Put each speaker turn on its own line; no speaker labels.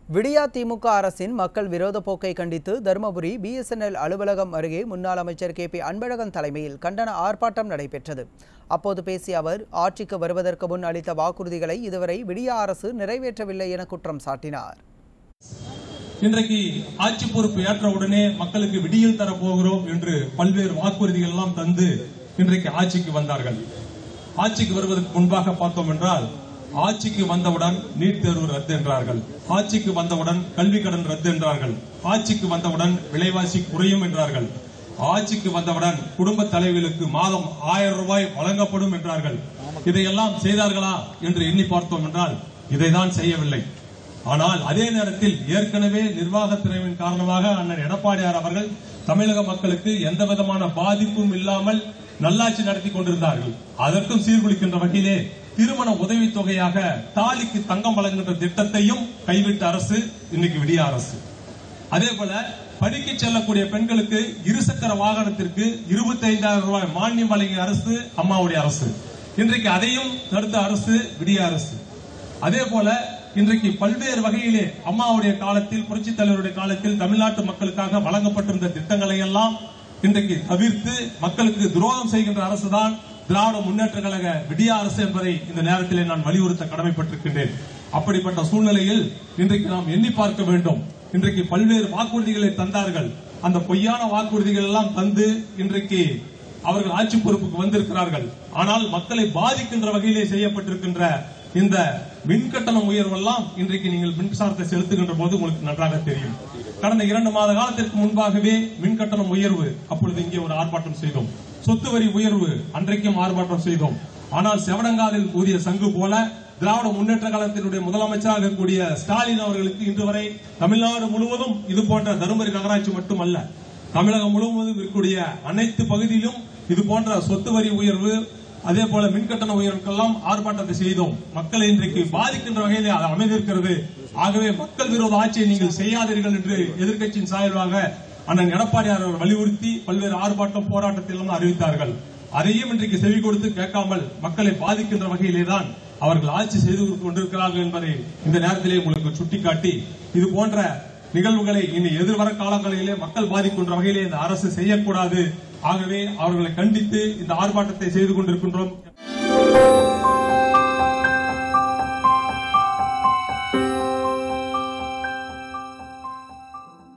விடியா திமுக அரசின் மக்கள் விரோத போக்கை கண்டித்து தருமபுரி பிஎஸ்என்எல் அலுவலகம் அருகே முன்னாள் அமைச்சர் கே பி அன்பழகன் தலைமையில் கண்டன ஆர்ப்பாட்டம் நடைபெற்றது அப்போது பேசிய அவர் ஆட்சிக்கு வருவதற்கு முன் அளித்த வாக்குறுதிகளை இதுவரை விடியா அரசு நிறைவேற்றவில்லை என குற்றம் சாட்டினார்
இன்றைக்கு ஆட்சி பொறுப்பு ஏற்ற உடனே மக்களுக்கு விடியல் தர போகிறோம் என்று பல்வேறு வாக்குறுதிகள் எல்லாம் தந்து இன்றைக்கு ஆட்சிக்கு வந்தார்கள் ஆட்சிக்கு வருவதற்கு முன்பாக பார்த்தோம் என்றால் ஆட்சிக்கு வந்தவுடன் நீட் தேர்வு ரத்து என்றார்கள் ஆட்சிக்கு வந்தவுடன் கல்வி கடன் ரத்து என்றார்கள் ஆட்சிக்கு வந்தவுடன் விலைவாசி குறையும் என்றார்கள் ஆட்சிக்கு வந்தவுடன் குடும்ப தலைவிகளுக்கு மாதம் ஆயிரம் ரூபாய் வழங்கப்படும் என்றார்கள் இதையெல்லாம் செய்தார்களா என்று எண்ணி பார்த்தோம் என்றால் இதைதான் செய்யவில்லை ஆனால் அதே நேரத்தில் ஏற்கனவே நிர்வாகத்திறவின் காரணமாக அண்ணன் எடப்பாடியார் அவர்கள் தமிழக மக்களுக்கு எந்த விதமான பாதிப்பும் இல்லாமல் நல்லாட்சி நடத்தி கொண்டிருந்தார்கள் அதற்கும் சீர்குலைக்கின்ற வகையிலே திருமண உதவித் தொகையாக தாலிக்கு தங்கம் வழங்குகின்ற திட்டத்தையும் கைவிட்ட அரசு இன்னைக்கு விடிய அரசு அதே போல படிக்க செல்லக்கூடிய பெண்களுக்கு இருசக்கர வாகனத்திற்கு இருபத்தி ஐந்தாயிரம் ரூபாய் மானியம் வழங்கிய அரசு அம்மாவுடைய அரசு இன்றைக்கு அதையும் தடுத்த அரசு விடிய அரசு அதே போல இன்றைக்கு பல்வேறு வகையிலே அம்மாவுடைய காலத்தில் புரட்சி தலைவருடைய காலத்தில் தமிழ்நாட்டு மக்களுக்காக வழங்கப்பட்டிருந்த திட்டங்களை எல்லாம் இன்றைக்கு தவிர்த்து மக்களுக்கு துரோகம் செய்கின்ற அரசுதான் திராவிட முன்னேற்ற கழக விடிய அரசு என்பதை இந்த நேரத்திலே நான் வலியுறுத்த கடமைப்பட்டிருக்கின்றேன் அப்படிப்பட்ட சூழ்நிலையில் இன்றைக்கு நாம் எண்ணி பார்க்க வேண்டும் இன்றைக்கு பல்வேறு வாக்குறுதிகளை தந்தார்கள் அந்த பொய்யான வாக்குறுதிகள் எல்லாம் தந்து இன்றைக்கு அவர்கள் ஆட்சி பொறுப்புக்கு வந்திருக்கிறார்கள் ஆனால் மக்களை பாதிக்கின்ற வகையிலே செய்யப்பட்டிருக்கின்ற இந்த மின் கட்டணம் உயர்வெல்லாம் இன்றைக்கு நீங்கள் மின்சாரத்தை செலுத்துகின்ற போது உங்களுக்கு நன்றாக தெரியும் கடந்த இரண்டு மாத காலத்திற்கு முன்பாகவே மின் கட்டணம் உயர்வு அப்பொழுது இங்கே ஒரு ஆர்ப்பாட்டம் செய்தோம் சொத்து வரி உயர்வு அன்றைக்கும் ஆர்ப்பாட்டம் செய்தோம் ஆனால் செவடங்காலில் ஊதிய சங்கு போல திராவிட முன்னேற்ற கழகத்தினுடைய முதலமைச்சராக இருக்கக்கூடிய ஸ்டாலின் அவர்களுக்கு இன்று வரை தமிழ்நாடு முழுவதும் இது போன்ற தருமபுரி நகராட்சி மட்டுமல்ல தமிழகம் முழுவதும் இருக்கக்கூடிய அனைத்து பகுதியிலும் இது போன்ற சொத்து வரி உயர்வு அதே போல மின்கட்டண உயர்வுக்கெல்லாம் ஆர்ப்பாட்டத்தை செய்தோம் மக்களை இன்றைக்கு பாதிக்கின்ற வகையில் அது அமைந்திருக்கிறது ஆகவே மக்கள் விரோத ஆட்சியை நீங்கள் செய்யாதீர்கள் என்று எதிர்க்கட்சியின் சார்பாக அண்ணன் எடப்பாடியார் அவர் வலியுறுத்தி பல்வேறு ஆர்ப்பாட்டம் போராட்டத்தில் எல்லாம் அறிவித்தார்கள் அதையும் இன்றைக்கு செவி கொடுத்து கேட்காமல் மக்களை பாதிக்கின்ற வகையிலே தான் அவர்கள் ஆட்சி செய்து கொண்டிருக்கிறார்கள் என்பதை இந்த நேரத்திலே உங்களுக்கு சுட்டிக்காட்டி இது போன்ற நிகழ்வுகளை இனி எதிர்வர காலங்களிலே மக்கள் பாதிக்கின்ற வகையிலே இந்த அரசு செய்யக்கூடாது ஆகவே அவர்களை கண்டித்து இந்த ஆர்ப்பாட்டத்தை செய்து கொண்டிருக்கின்றோம்